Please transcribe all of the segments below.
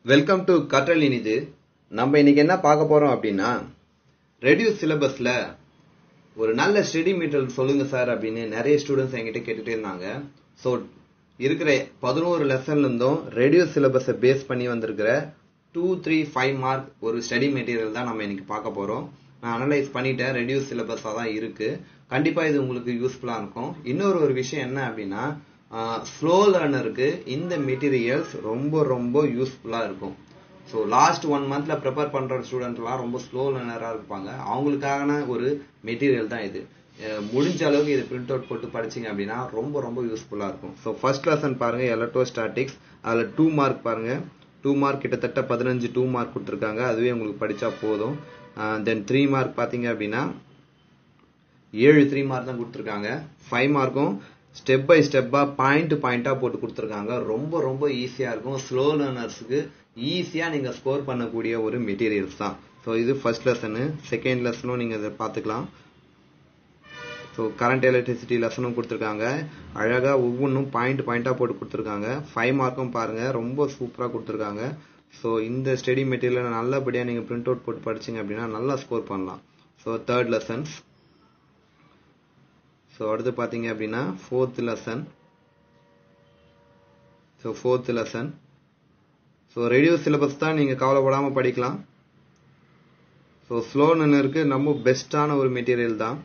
welcome to கற்றல் இனிது நம்ம இன்னைக்கு என்ன பார்க்க போறோம் அப்படின்னா ரெடியூஸ் சிலபஸ்ல ஒரு நல்ல ஸ்டடி மெட்டீரியல் சொல்லுங்க சார் அப்படின்னு நிறைய ஸ்டூடெண்ட்ஸ் என்கிட்ட கேட்டுட்டே இருந்தாங்க ஸோ இருக்கிற பதினோரு லெசன்ல இருந்தும் ரெடியூஸ் சிலபஸை பேஸ் பண்ணி வந்திருக்கிற டூ த்ரீ ஃபைவ் மார்க் ஒரு ஸ்டடி மெட்டீரியல் தான் நம்ம இன்னைக்கு பார்க்க போறோம் நான் அனலைஸ் பண்ணிட்டேன் ரெடியூஸ் சிலபஸாக தான் இருக்கு கண்டிப்பா இது உங்களுக்கு யூஸ்ஃபுல்லா இருக்கும் இன்னொரு ஒரு விஷயம் என்ன அப்படின்னா ஸ்லோ லேர்னருக்கு இந்த மெட்டீரியல்ஸ் ரொம்ப ரொம்ப யூஸ்ஃபுல்லா இருக்கும் ஸோ லாஸ்ட் ஒன் மந்த்ல ப்ரிப்பேர் பண்ற ஸ்டூடெண்ட்லாம் ரொம்ப ஸ்லோ லேர்னரா இருப்பாங்க அவங்களுக்கான ஒரு மெட்டீரியல் தான் இது அஹ் முடிஞ்ச அளவுக்கு இது பிரிண்ட் அவுட் போட்டு படிச்சீங்க அப்படின்னா ரொம்ப ரொம்ப யூஸ்ஃபுல்லா இருக்கும் ஸோ ஃபர்ஸ்ட் லெசன் பாருங்க எலக்ட்ரோஸ்டாட்டிக்ஸ் அதில் டூ மார்க் பாருங்க டூ மார்க் கிட்டத்தட்ட பதினஞ்சு டூ மார்க் கொடுத்துருக்காங்க அதுவே உங்களுக்கு படிச்சா போதும் தென் த்ரீ மார்க் பார்த்தீங்க அப்படின்னா ஏழு த்ரீ மார்க் தான் கொடுத்துருக்காங்க ஃபைவ் மார்க்கும் ஸ்டெப் பை ஸ்டெப்பா பாயிண்ட் பாயிண்டா போட்டு கொடுத்துருக்காங்க ரொம்ப ரொம்ப ஈஸியா இருக்கும் ஸ்லோ லேர்னர்ஸ்க்கு ஈஸியா நீங்க ஸ்கோர் பண்ணக்கூடிய ஒரு மெட்டீரியல்ஸ் தான் ஸோ இது ஃபர்ஸ்ட் லெசனு செகண்ட் லெசனும் நீங்க இதை பார்த்துக்கலாம் ஸோ கரண்ட் எலக்ட்ரிசிட்டி லெசனும் கொடுத்துருக்காங்க அழகா ஒவ்வொன்றும் பாயிண்ட் பாயிண்டா போட்டு கொடுத்துருக்காங்க ஃபைவ் மார்க்கும் பாருங்க ரொம்ப சூப்பரா கொடுத்துருக்காங்க ஸோ இந்த ஸ்டடி மெட்டீரியலை நல்லபடியா நீங்க பிரிண்ட் அவுட் போட்டு படிச்சீங்க அப்படின்னா நல்லா ஸ்கோர் பண்ணலாம் ஸோ தேர்ட் லெசன்ஸ் ஸோ அடுத்து பார்த்தீங்க அப்படின்னா fourth lesson so fourth lesson so reduce syllabus தான் நீங்கள் கவலைப்படாமல் படிக்கலாம் ஸோ ஸ்லோ நன்னருக்கு ரொம்ப பெஸ்ட்டான ஒரு மெட்டீரியல் தான்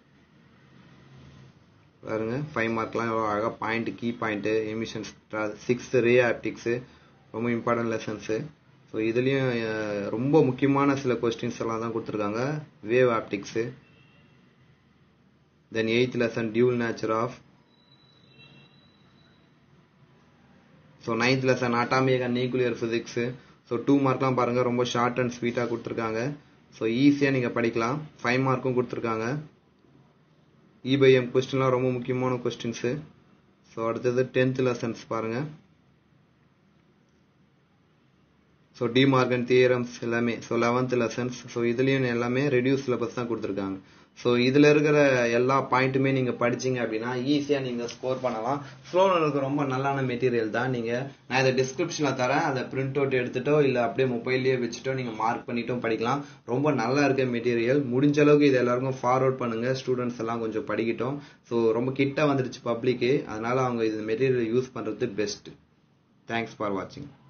பாருங்க ஃபைவ் மார்க்லாம் எவ்வளோ அழகாக point key point emissions six ray optics ரொம்ப இம்பார்ட்டன்ட் லெசன்ஸு ஸோ இதுலேயும் ரொம்ப முக்கியமான சில கொஸ்டின்ஸ் எல்லாம் தான் கொடுத்துருக்காங்க wave optics then eighth lesson dual nature of so ninth lesson atomic and nuclear physics so two மார்க்லாம் பாருங்க ரொம்ப ஷார்ட் அண்ட் ஸ்வீட்டாக கொடுத்துருக்காங்க ஸோ ஈஸியாக நீங்கள் படிக்கலாம் ஃபைவ் மார்க்கும் கொடுத்துருக்காங்க இபைஎம் கொஸ்டின்லாம் ரொம்ப முக்கியமான கொஸ்டின்ஸு ஸோ அடுத்தது டென்த் லெசன்ஸ் பாருங்க ஸோ டிமார்கன் தியரம்ஸ் எல்லாமே ஸோ லெவன்த் லெசன்ஸ் ஸோ இதுலேயும் எல்லாமே ரெடியூஸ் சிலபஸ் தான் கொடுத்துருக்காங்க ஸோ இதில் இருக்கிற எல்லா பாயிண்ட்டுமே நீங்கள் படிச்சீங்க அப்படின்னா ஈஸியாக நீங்கள் ஸ்கோர் பண்ணலாம் ஸ்லோனருக்கு ரொம்ப நல்லான மெட்டீரியல் தான் நீங்கள் நான் இதை டிஸ்கிரிப்ஷனில் தரேன் அதை பிரிண்ட் அவுட் எடுத்துட்டோ இல்லை அப்படியே மொபைல்லேயே வச்சுட்டோ நீங்கள் மார்க் பண்ணிட்டும் படிக்கலாம் ரொம்ப நல்லா இருக்க மெட்டீரியல் முடிஞ்ச அளவுக்கு இது எல்லாருக்கும் ஃபார்வர்ட் பண்ணுங்க ஸ்டூடெண்ட்ஸ் எல்லாம் கொஞ்சம் படிக்கட்டும் ஸோ ரொம்ப கிட்ட வந்துடுச்சு பப்ளிக்கு அதனால அவங்க இது மெட்டீரியல் யூஸ் பண்ணுறது பெஸ்ட் தேங்க்ஸ் ஃபார் வாட்சிங்